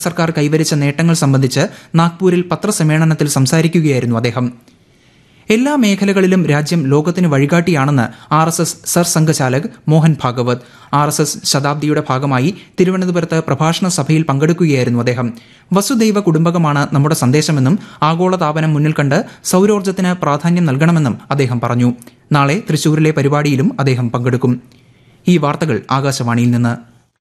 സർക്കാർ കൈവരിച്ച നേട്ടങ്ങൾ സംബന്ധിച്ച് നാഗ്പൂരിൽ പത്രസമ്മേളനത്തിൽ സംസാരിക്കുകയായിരുന്നു അദ്ദേഹം എല്ലാ മേഖലകളിലും രാജ്യം ലോകത്തിന് വഴികാട്ടിയാണെന്ന് ആർ എസ് എസ് സർസംഘചാലക് Mohan Bhagwat R S S ശതാബ്ദിയുടെ ഭാഗമായി തിരുവനന്തപുരത്ത് പ്രഭാഷണ സഭയിൽ പങ്കെടുക്കുകയായിരുന്നു അദ്ദേഹം വസുദൈവ കുടുംബകമാണ് നമ്മുടെ സന്ദേശമെന്നും ആഗോളതാപനം മുന്നിൽ കണ്ട് സൌരോർജ്ജത്തിന് പ്രാധാന്യം നൽകണമെന്നും അദ്ദേഹം പറഞ്ഞു നാളെ തൃശൂരിലെ പരിപാടിയിലും അദ്ദേഹം പങ്കെടുക്കും ഈ വാർത്തകൾ ആകാശവാണിയിൽ നിന്ന്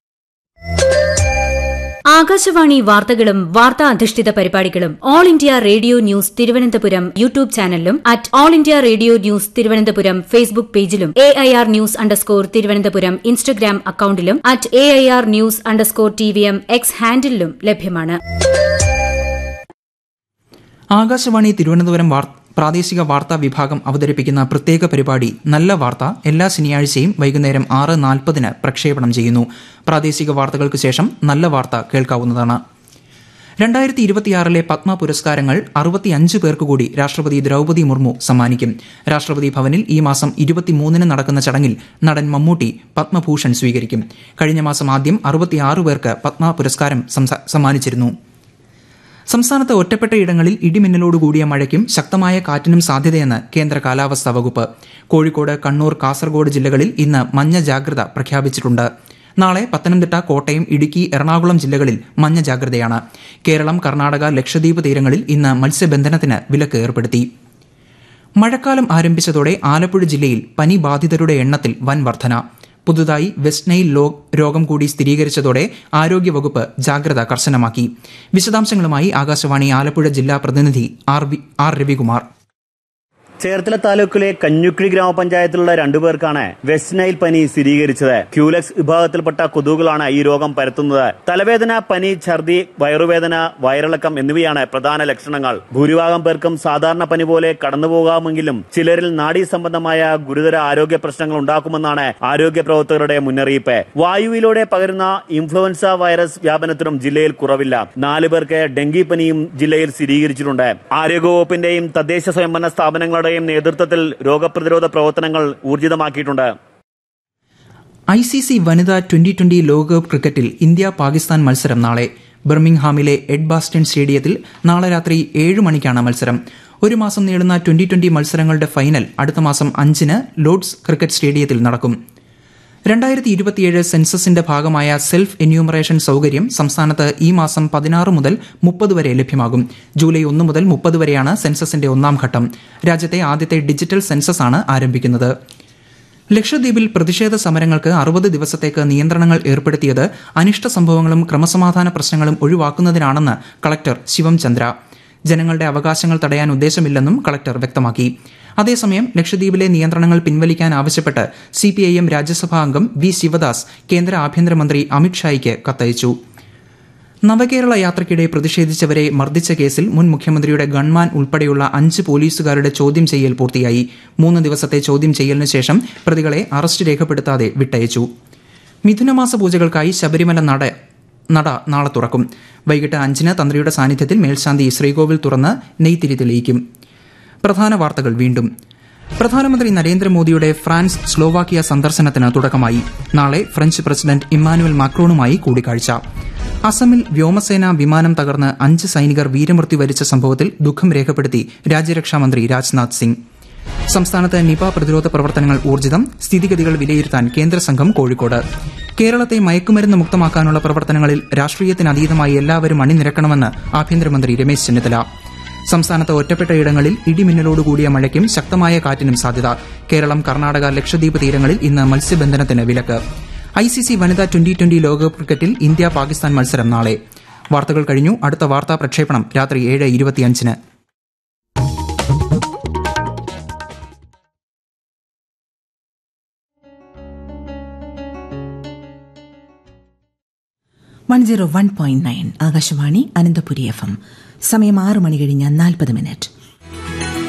ആകാശവാണി വാർത്തകളും വാർത്താ അധിഷ്ഠിത പരിപാടികളും All India Radio news Thiruvananthapuram YouTube ചാനലിലും at All India Radio news Thiruvananthapuram Facebook പേജിലും A I R news underscore Thiruvananthapuram Instagram അക്കൌണ്ടിലും at A I R news underscore T V M X ഹാൻഡിലും ലഭ്യമാണ് ആകാശവാണി തിരുവനന്തപുരം വാർ- പ്രാദേശിക വാർത്താ വിഭാഗം അവതരിപ്പിക്കുന്ന പ്രത്യേക പരിപാടി നല്ല വാർത്ത എല്ലാ ശനിയാഴ്ചയും വൈകുന്നേരം ആറ് നാൽപ്പതിന് പ്രക്ഷേപണം ചെയ്യുന്നു പ്രാദേശിക വാർത്തകൾക്ക് ശേഷം നല്ല വാർത്ത കേൾക്കാവുന്നതാണ് രണ്ടായിരത്തി ഇരുപത്തിയാറിലെ പത്മ പുരസ്കാരങ്ങൾ അറുപത്തിയഞ്ച് പേർക്ക് കൂടി രാഷ്ട്രപതി ദ്രൗപദി മുർമു സമ്മാനിക്കും രാഷ്ട്രപതി ഭവനിൽ ഈ മാസം ഇരുപത്തിമൂന്നിന് നടക്കുന്ന ചടങ്ങിൽ നടൻ മമ്മൂട്ടി പത്മഭൂഷൺ സ്വീകരിക്കും കഴിഞ്ഞ മാസം ആദ്യം അറുപത്തിയാറ് പേർക്ക് പത്മ പുരസ്കാരം സംസ- സമ്മാനിച്ചിരുന്നു സംസ്ഥാനത്ത് ഒറ്റപ്പെട്ടയിടങ്ങളിൽ ഇടിമിന്നലോടുകൂടിയ മഴയ്ക്കും ശക്തമായ കാറ്റിനും സാധ്യതയെന്ന് കേന്ദ്ര കാലാവസ്ഥാ വകുപ്പ് കോഴിക്കോട് കണ്ണൂർ കാസർഗോഡ് ജില്ലകളിൽ ഇന്ന് മഞ്ഞ ജാഗ്രത പ്രഖ്യാപിച്ചിട്ടുണ്ട് നാളെ പത്തനംതിട്ട കോട്ടയം ഇടുക്കി എറണാകുളം ജില്ലകളിൽ മഞ്ഞ ജാഗ്രതയാണ് കേരളം കർണാടക ലക്ഷദ്വീപ് തീരങ്ങളിൽ ഇന്ന് മത്സ്യബന്ധനത്തിന് വിലക്ക് ഏർപ്പെടുത്തി മഴക്കാലം ആരംഭിച്ചതോടെ ആലപ്പുഴ ജില്ലയിൽ പനി ബാധിതരുടെ എണ്ണത്തിൽ വൻ വർധന പുതുതായി വെസ്റ്റ് നൈൽ ലോ- രോഗം കൂടി സ്ഥിരീകരിച്ചതോടെ ആരോഗ്യവകുപ്പ് ജാഗ്രത കർശനമാക്കി വിശദാംശങ്ങളുമായി ആകാശവാണി ആലപ്പുഴ ജില്ലാ പ്രതിനിധി R V- R Ravikumar Cherthala താലൂക്കിലെ കഞ്ഞുക്കിഴി ഗ്രാമപഞ്ചായത്തിലുള്ള രണ്ടുപേർക്കാണ് വെസ്റ്റ് നൈൽ പനി സ്ഥിരീകരിച്ചത് ക്യൂലെക്സ് വിഭാഗത്തിൽപ്പെട്ട കൊതുകുകളാണ് ഈ രോഗം പരത്തുന്നത് തലവേദന പനി ഛർദി വയറുവേദന വയറിളക്കം എന്നിവയാണ് പ്രധാന ലക്ഷണങ്ങൾ ഭൂരിഭാഗം പേർക്കും സാധാരണ പനി പോലെ കടന്നുപോകാമെങ്കിലും ചിലരിൽ നാഡീ സംബന്ധമായ ഗുരുതര ആരോഗ്യ പ്രശ്നങ്ങൾ ഉണ്ടാക്കുമെന്നാണ് ആരോഗ്യ പ്രവർത്തകരുടെ മുന്നറിയിപ്പ് വായുവിലൂടെ പകരുന്ന ഇൻഫ്ലുവൻസ വൈറസ് വ്യാപനത്തിനും ജില്ലയിൽ കുറവില്ല നാല് പേർക്ക് ഡെങ്കി പനിയും ജില്ലയിൽ സ്ഥിരീകരിച്ചിട്ടുണ്ട് ആരോഗ്യവകുപ്പിന്റെയും തദ്ദേശ സ്വയംഭരണ സ്ഥാപനങ്ങളുടെയും നേതൃത്വത്തിൽ രോഗപ്രതിരോധ പ്രവർത്തനങ്ങൾ ഊർജിതമാക്കിയിട്ടുണ്ട് ഐ സി സി വനിതാ ട്വന്റി ട്വന്റി ലോകകപ്പ് ക്രിക്കറ്റിൽ ഇന്ത്യ പാകിസ്ഥാൻ മത്സരം നാളെ ബർമിംഗ്ഹാമിലെ എഡ് ബാസ്റ്റൺ സ്റ്റേഡിയത്തിൽ നാളെ രാത്രി ഏഴ് മണിക്കാണ് മത്സരം ഒരു മാസം നീളുന്ന ട്വന്റി ട്വന്റി മത്സരങ്ങളുടെ ഫൈനൽ അടുത്ത മാസം അഞ്ചിന് ലോർഡ്സ് ക്രിക്കറ്റ് സ്റ്റേഡിയത്തിൽ നടക്കും രണ്ടായിരത്തി ഇരുപത്തിയേഴ് സെൻസസിന്റെ ഭാഗമായ സെൽഫ് എന്യൂമറേഷൻ സൗകര്യം സംസ്ഥാനത്ത് ഈ മാസം പതിനാറ് മുതൽ മുപ്പത് വരെ ലഭ്യമാകും ജൂലൈ ഒന്ന് മുതൽ മുപ്പത് വരെയാണ് സെൻസസിന്റെ ഒന്നാം ഘട്ടം രാജ്യത്തെ ആദ്യത്തെ ഡിജിറ്റൽ സെൻസസ് ആണ് ആരംഭിക്കുന്നത് ലക്ഷദ്വീപിൽ പ്രതിഷേധ സമരങ്ങൾക്ക് അറുപത് ദിവസത്തേക്ക് നിയന്ത്രണങ്ങൾ ഏർപ്പെടുത്തിയത് അനിഷ്ട സംഭവങ്ങളും ക്രമസമാധാന പ്രശ്നങ്ങളും ഒഴിവാക്കുന്നതിനാണെന്ന് കളക്ടർ ശിവം ചന്ദ്ര ജനങ്ങളുടെ അവകാശങ്ങൾ തടയാൻ ഉദ്ദേശമില്ലെന്നും കളക്ടർ വ്യക്തമാക്കി അതേസമയം ലക്ഷദ്വീപിലെ നിയന്ത്രണങ്ങൾ പിൻവലിക്കാൻ ആവശ്യപ്പെട്ട് സിപിഐഎം രാജ്യസഭാ അംഗം വി ശിവദാസ് കേന്ദ്ര ആഭ്യന്തരമന്ത്രി അമിത്ഷായ്ക്ക് കത്തയച്ചു നവകേരള യാത്രയ്ക്കിടെ പ്രതിഷേധിച്ചവരെ മർദ്ദിച്ച കേസിൽ മുൻ മുഖ്യമന്ത്രിയുടെ ഗൺമാൻ ഉൾപ്പെടെയുള്ള അഞ്ച് പോലീസുകാരുടെ ചോദ്യം ചെയ്യൽ പൂർത്തിയായി മൂന്ന് ദിവസത്തെ ചോദ്യം ചെയ്യലിന് ശേഷം പ്രതികളെ അറസ്റ്റ് രേഖപ്പെടുത്താതെ വിട്ടയച്ചു മിഥുനമാസ പൂജകൾക്കായി ശബരിമല നട നട നാളെ തുറക്കും വൈകിട്ട് അഞ്ചിന് തന്ത്രിയുടെ സാന്നിധ്യത്തിൽ മേൽശാന്തി ശ്രീകോവിൽ തുറന്ന് നെയ്ത്തിരി തെളിയിക്കും പ്രധാന വാർത്തകൾ വീണ്ടും പ്രധാനമന്ത്രി നരേന്ദ്രമോദിയുടെ ഫ്രാൻസ് സ്ലോവാക്കിയ സന്ദർശനത്തിന് തുടക്കമായി നാളെ ഫ്രഞ്ച് പ്രസിഡന്റ് ഇമ്മാനുവൽ മാക്രോണുമായി കൂടിക്കാഴ്ച അസമിൽ വ്യോമസേന വിമാനം തകർന്ന് അഞ്ച് സൈനികർ വീരമൃത്യു വരിച്ച സംഭവത്തിൽ ദുഃഖം രേഖപ്പെടുത്തി രാജ്യരക്ഷാമന്ത്രി രാജ്നാഥ് സിംഗ് സംസ്ഥാനത്ത് നിപ പ്രതിരോധ പ്രവർത്തനങ്ങൾ ഊർജിതം സ്ഥിതിഗതികൾ വിലയിരുത്താൻ കേന്ദ്ര സംഘം കോഴിക്കോട് കേരളത്തെ മയക്കുമരുന്ന് മുക്തമാക്കാനുള്ള പ്രവർത്തനങ്ങളിൽ രാഷ്ട്രീയത്തിനതീതമായി എല്ലാവരും അണിനിരക്കണമെന്ന് ആഭ്യന്തരമന്ത്രി രമേശ് ചെന്നിത്തല സംസ്ഥാനത്ത് ഒറ്റപ്പെട്ട ഇടങ്ങളിൽ ഇടിമിന്നലോടുകൂടിയ മഴയ്ക്കും ശക്തമായ കാറ്റിനും സാധ്യത കേരളം കർണാടക ലക്ഷദ്വീപ് തീരങ്ങളിൽ ഇന്ന് മത്സ്യബന്ധനത്തിന് വിലക്ക് ഐ സി സി വനിതാ ട്വന്റി ട്വന്റി ലോകകപ്പ് ക്രിക്കറ്റിൽ ഇന്ത്യ പാകിസ്ഥാൻ മത്സരം നാളെ വാർത്തകൾ കഴിഞ്ഞു അടുത്ത വാർത്താ പ്രക്ഷേപണം രാത്രി ഏഴ് ഇരുപത്തിയഞ്ചിന് one zero one point nine Akashvani Ananthapuri F M സമയം ആറ് മണി കഴിഞ്ഞ് നാൽപ്പത് മിനിറ്റ്